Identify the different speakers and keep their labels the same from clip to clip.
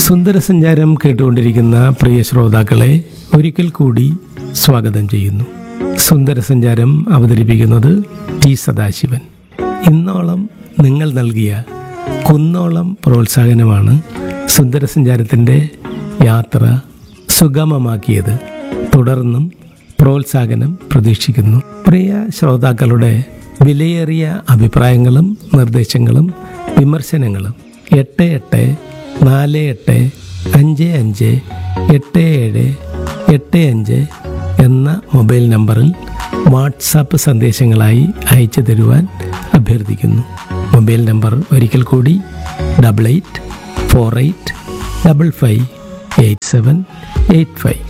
Speaker 1: സുന്ദരസഞ്ചാരം കേട്ടുകൊണ്ടിരിക്കുന്ന പ്രിയ ശ്രോതാക്കളെ ഒരിക്കൽ കൂടി സ്വാഗതം ചെയ്യുന്നു സുന്ദരസഞ്ചാരം അവതരിപ്പിക്കുന്നത് ടി സദാശിവൻ ഇന്നോളം നിങ്ങൾ നൽകിയ കുന്നോളം പ്രോത്സാഹനമാണ് സുന്ദരസഞ്ചാരത്തിൻ്റെ യാത്ര സുഗമമാക്കിയത് തുടർന്നും പ്രോത്സാഹനം പ്രതീക്ഷിക്കുന്നു പ്രിയ ശ്രോതാക്കളുടെ വിലയേറിയ അഭിപ്രായങ്ങളും നിർദ്ദേശങ്ങളും വിമർശനങ്ങളും എട്ട് എട്ട് നാല് എട്ട് അഞ്ച് അഞ്ച് എട്ട് ഏഴ് എട്ട് അഞ്ച് എന്ന മൊബൈൽ നമ്പറിൽ വാട്സാപ്പ് സന്ദേശങ്ങളായി അയച്ചു തരുവാൻ അഭ്യർത്ഥിക്കുന്നു മൊബൈൽ നമ്പർ ഒരിക്കൽ കൂടി double eight four eight double five eight seven eight five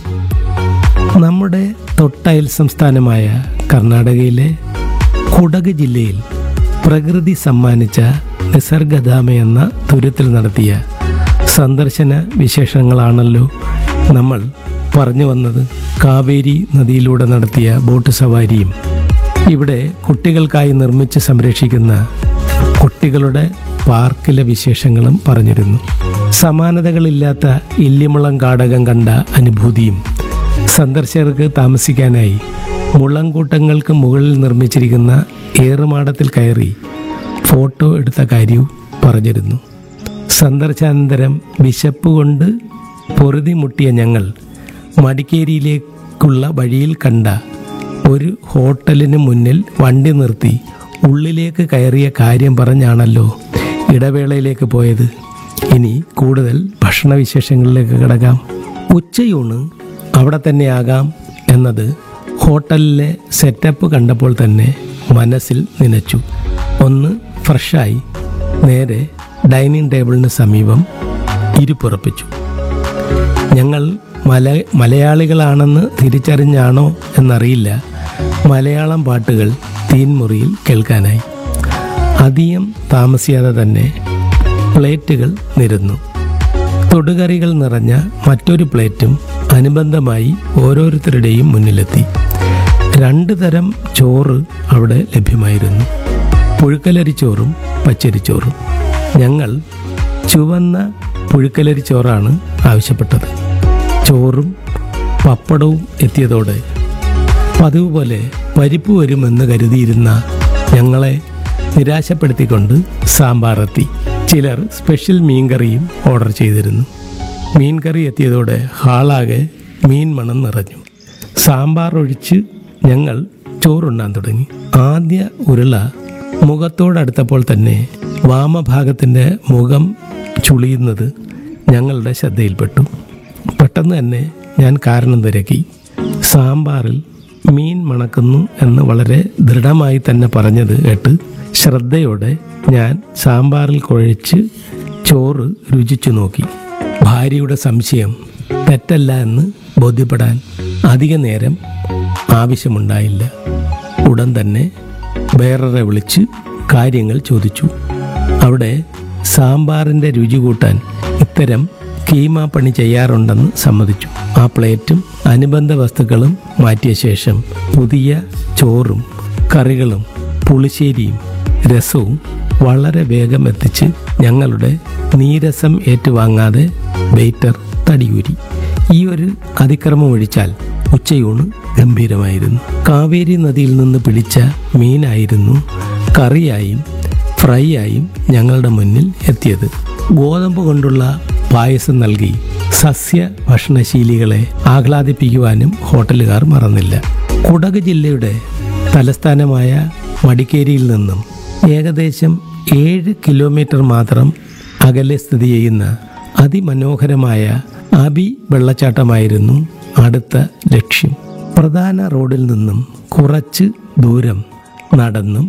Speaker 1: നമ്മുടെ തൊട്ടയൽ സംസ്ഥാനമായ കർണാടകയിലെ കുടക് ജില്ലയിൽ പ്രകൃതി സമ്മാനിച്ച നിസർഗധാമ എന്ന തുരുത്തിൽ നടത്തിയ സന്ദർശന വിശേഷങ്ങളാണല്ലോ നമ്മൾ പറഞ്ഞു വന്നത് കാവേരി നദിയിലൂടെ നടത്തിയ ബോട്ട് സവാരിയും ഇവിടെ കുട്ടികൾക്കായി നിർമ്മിച്ച് സംരക്ഷിക്കുന്ന കുട്ടികളുടെ പാർക്കിലെ വിശേഷങ്ങളും പറഞ്ഞിരുന്നു സമാനതകളില്ലാത്ത ഇല്ലിമുളം കാടകം കണ്ട അനുഭൂതിയും സന്ദർശകർക്ക് താമസിക്കാനായി മുള്ളംകൂട്ടങ്ങൾക്ക് മുകളിൽ നിർമ്മിച്ചിരിക്കുന്ന ഏറുമാടത്തിൽ കയറി ഫോട്ടോ എടുത്ത കാര്യവും പറഞ്ഞിരുന്നു സന്ദർശാനന്തരം വിശപ്പ് കൊണ്ട് പൊറുതി മുട്ടിയ ഞങ്ങൾ മടിക്കേരിയിലേക്കുള്ള വഴിയിൽ കണ്ട ഒരു ഹോട്ടലിന് മുന്നിൽ വണ്ടി നിർത്തി ഉള്ളിലേക്ക് കയറിയ കാര്യം പറഞ്ഞാണല്ലോ ഇടവേളയിലേക്ക് പോയത് ഇനി കൂടുതൽ ഭക്ഷണവിശേഷങ്ങളിലേക്ക് കിടക്കാം ഉച്ചയൂണ് അവിടെ തന്നെ ആകാം എന്നത് ഹോട്ടലിലെ സെറ്റപ്പ് കണ്ടപ്പോൾ തന്നെ മനസ്സിൽ നനച്ചു ഒന്ന് ഫ്രഷായി നേരെ ഡൈനിങ് ടേബിളിന് സമീപം ഇരുപ്പുറപ്പിച്ചു ഞങ്ങൾ മല മലയാളികളാണെന്ന് തിരിച്ചറിഞ്ഞാണോ എന്നറിയില്ല മലയാളം പാട്ടുകൾ തീൻമുറിയിൽ കേൾക്കാനായി അധികം താമസിയാതെ തന്നെ പ്ലേറ്റുകൾ നിരന്നു തൊടുകറികൾ നിറഞ്ഞ മറ്റൊരു പ്ലേറ്റും അനുബന്ധമായി ഓരോരുത്തരുടെയും മുന്നിലെത്തി രണ്ട് തരം ചോറ് അവിടെ ലഭ്യമായിരുന്നു പുഴുക്കലരിച്ചോറും പച്ചരിച്ചോറും ഞങ്ങൾ ചുവന്ന പുഴുക്കലരിച്ചോറാണ് ആവശ്യപ്പെട്ടത് ചോറും പപ്പടവും എത്തിയതോടെ പതിവ് പോലെ പരിപ്പ് വരുമെന്ന് കരുതിയിരുന്ന ഞങ്ങളെ നിരാശപ്പെടുത്തിക്കൊണ്ട് സാമ്പാർ എത്തി ചിലർ സ്പെഷ്യൽ മീൻകറിയും ഓർഡർ ചെയ്തിരുന്നു മീൻകറി എത്തിയതോടെ ഹാളാകെ മീൻ മണം നിറഞ്ഞു സാമ്പാർ ഒഴിച്ച് ഞങ്ങൾ ചോറുണ്ണാൻ തുടങ്ങി ആദ്യ ഉരുള മുഖത്തോടടുത്തപ്പോൾ തന്നെ വാമഭാഗത്തിൻ്റെ മുഖം ചുളിയുന്നത് ഞങ്ങളുടെ ശ്രദ്ധയിൽപ്പെട്ടു പെട്ടെന്ന് തന്നെ ഞാൻ കാരണം തിരക്കി സാമ്പാറിൽ മീൻ മണക്കുന്നു എന്ന് വളരെ ദൃഢമായി തന്നെ പറഞ്ഞത് കേട്ട് ശ്രദ്ധയോടെ ഞാൻ സാമ്പാറിൽ കുഴച്ച് ചോറ് രുചിച്ചു നോക്കി ഭാര്യയുടെ സംശയം തെറ്റല്ല എന്ന് ബോധ്യപ്പെടാൻ അധിക നേരം ആവശ്യമുണ്ടായില്ല ഉടൻ തന്നെ വേററെ വിളിച്ച് കാര്യങ്ങൾ ചോദിച്ചു അവിടെ സാമ്പാറിൻ്റെ രുചി കൂട്ടാൻ ഇത്തരം കീമാ പണി ചെയ്യാറുണ്ടെന്ന് സമ്മതിച്ചു ആ പ്ലേറ്റും അനുബന്ധ വസ്തുക്കളും മാറ്റിയ ശേഷം പുതിയ ചോറും കറികളും പുളിശ്ശേരിയും രസവും വളരെ വേഗം എത്തിച്ച് ഞങ്ങളുടെ നീരസം ഏറ്റുവാങ്ങാതെ വെയിറ്റർ തടിയൂരി ഈ ഒരു അതിക്രമം ഒഴിച്ചാൽ ഉച്ചയൂണ് ഗംഭീരമായിരുന്നു കാവേരി നദിയിൽ നിന്ന് പിടിച്ച മീനായിരുന്നു കറിയായും ഫ്രൈ ആയും ഞങ്ങളുടെ മുന്നിൽ എത്തിയത് ഗോതമ്പ് കൊണ്ടുള്ള പായസം നൽകി സസ്യ ഭക്ഷണശീലികളെ ആഹ്ലാദിപ്പിക്കുവാനും ഹോട്ടലുകാർ മറന്നില്ല കുടക് ജില്ലയുടെ തലസ്ഥാനമായ മടിക്കേരിയിൽ നിന്നും ഏകദേശം ഏഴ് കിലോമീറ്റർ മാത്രം അകലെ സ്ഥിതി ചെയ്യുന്ന അതിമനോഹരമായ അബി വെള്ളച്ചാട്ടമായിരുന്നു അടുത്ത ലക്ഷ്യം പ്രധാന റോഡിൽ നിന്നും കുറച്ച് ദൂരം നടന്നും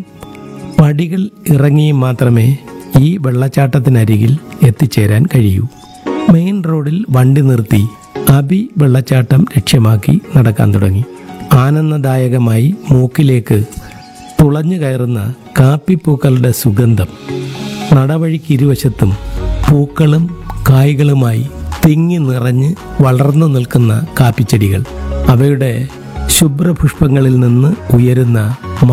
Speaker 1: പടികൾ ഇറങ്ങിയും മാത്രമേ ഈ വെള്ളച്ചാട്ടത്തിനരികിൽ എത്തിച്ചേരാൻ കഴിയൂ മെയിൻ റോഡിൽ വണ്ടി നിർത്തി അബി വെള്ളച്ചാട്ടം ലക്ഷ്യമാക്കി നടക്കാൻ തുടങ്ങി ആനന്ദദായകമായി മൂക്കിലേക്ക് തുളഞ്ഞു കയറുന്ന കാപ്പിപ്പൂക്കളുടെ സുഗന്ധം നടവഴിക്ക് ഇരുവശത്തും പൂക്കളും കായ്കളുമായി തിങ്ങി നിറഞ്ഞ് വളർന്നു നിൽക്കുന്ന കാപ്പിച്ചെടികൾ അവയുടെ ശുഭ്രപുഷ്പങ്ങളിൽ നിന്ന് ഉയരുന്ന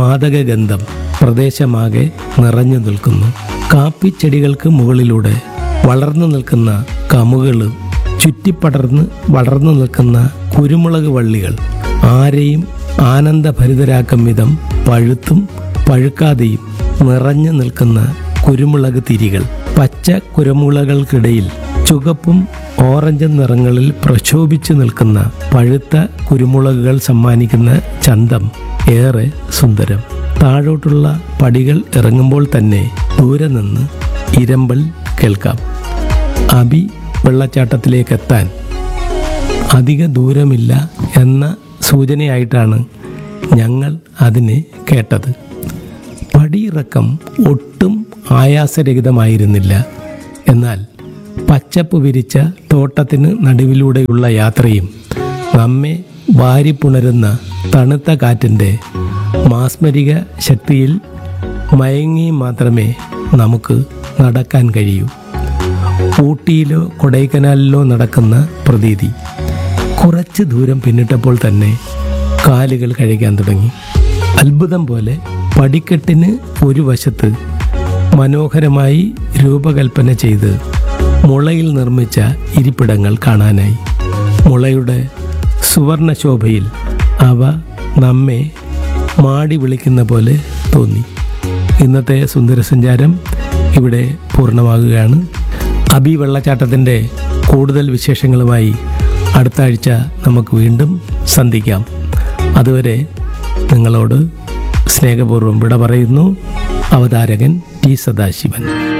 Speaker 1: മാദകഗന്ധം പ്രദേശമാകെ നിറഞ്ഞു നിൽക്കുന്നു കാപ്പിച്ചെടികൾക്ക് മുകളിലൂടെ വളർന്നു നിൽക്കുന്ന കമുകൾ ചുറ്റിപ്പടർന്ന് വളർന്നു നിൽക്കുന്ന കുരുമുളക് വള്ളികൾ ആരെയും ആനന്ദഭരിതരാക്കും വിധം പഴുത്തും പഴുക്കാതെയും നിറഞ്ഞു നിൽക്കുന്ന കുരുമുളക് തിരികൾ പച്ച കുരുമുളകൾക്കിടയിൽ ചുവപ്പും ഓറഞ്ചും നിറങ്ങളിൽ പ്രക്ഷോഭിച്ചു നിൽക്കുന്ന പഴുത്ത കുരുമുളകുകൾ സമ്മാനിക്കുന്ന ചന്തം ഏറെ സുന്ദരം താഴോട്ടുള്ള പടികൾ ഇറങ്ങുമ്പോൾ തന്നെ ദൂരെ നിന്ന് ഇരമ്പൽ കേൾക്കാം അബി വെള്ളച്ചാട്ടത്തിലേക്ക് എത്താൻ അധിക ദൂരമില്ല എന്ന സൂചനയായിട്ടാണ് ഞങ്ങൾ അതിനെ കേട്ടത് പടിയിറക്കം ഒട്ടും ആയാസരഹിതമായിരുന്നില്ല എന്നാൽ പച്ചപ്പ് വിരിച്ച തോട്ടത്തിന് നടുവിലൂടെയുള്ള യാത്രയും നമ്മെ വാരിപ്പുണരുന്ന തണുത്ത കാറ്റിൻ്റെ മാസ്മരിക ശക്തിയിൽ മയങ്ങി മാത്രമേ നമുക്ക് നടക്കാൻ കഴിയൂ ഊട്ടിയിലോ കൊടൈക്കനാലിലോ നടക്കുന്ന പ്രതീതി കുറച്ച് ദൂരം പിന്നിട്ടപ്പോൾ തന്നെ കാലുകൾ കഴിക്കാൻ തുടങ്ങി അത്ഭുതം പോലെ പടിക്കെട്ടിന് ഒരു വശത്ത് മനോഹരമായി രൂപകൽപ്പന ചെയ്ത് മുളയിൽ നിർമ്മിച്ച ഇരിപ്പിടങ്ങൾ കാണാനായി മുളയുടെ സുവർണശോഭയിൽ അവ നമ്മെ മാടി വിളിക്കുന്ന പോലെ തോന്നി ഇന്നത്തെ സുന്ദരസഞ്ചാരം ഇവിടെ പൂർണ്ണമാകുകയാണ് അബി വെള്ളച്ചാട്ടത്തിൻ്റെ കൂടുതൽ വിശേഷങ്ങളുമായി അടുത്ത ആഴ്ച നമുക്ക് വീണ്ടും സന്ധിക്കാം അതുവരെ നിങ്ങളോട് സ്നേഹപൂർവ്വം വിട പറയുന്നു അവതാരകൻ ടി സദാശിവൻ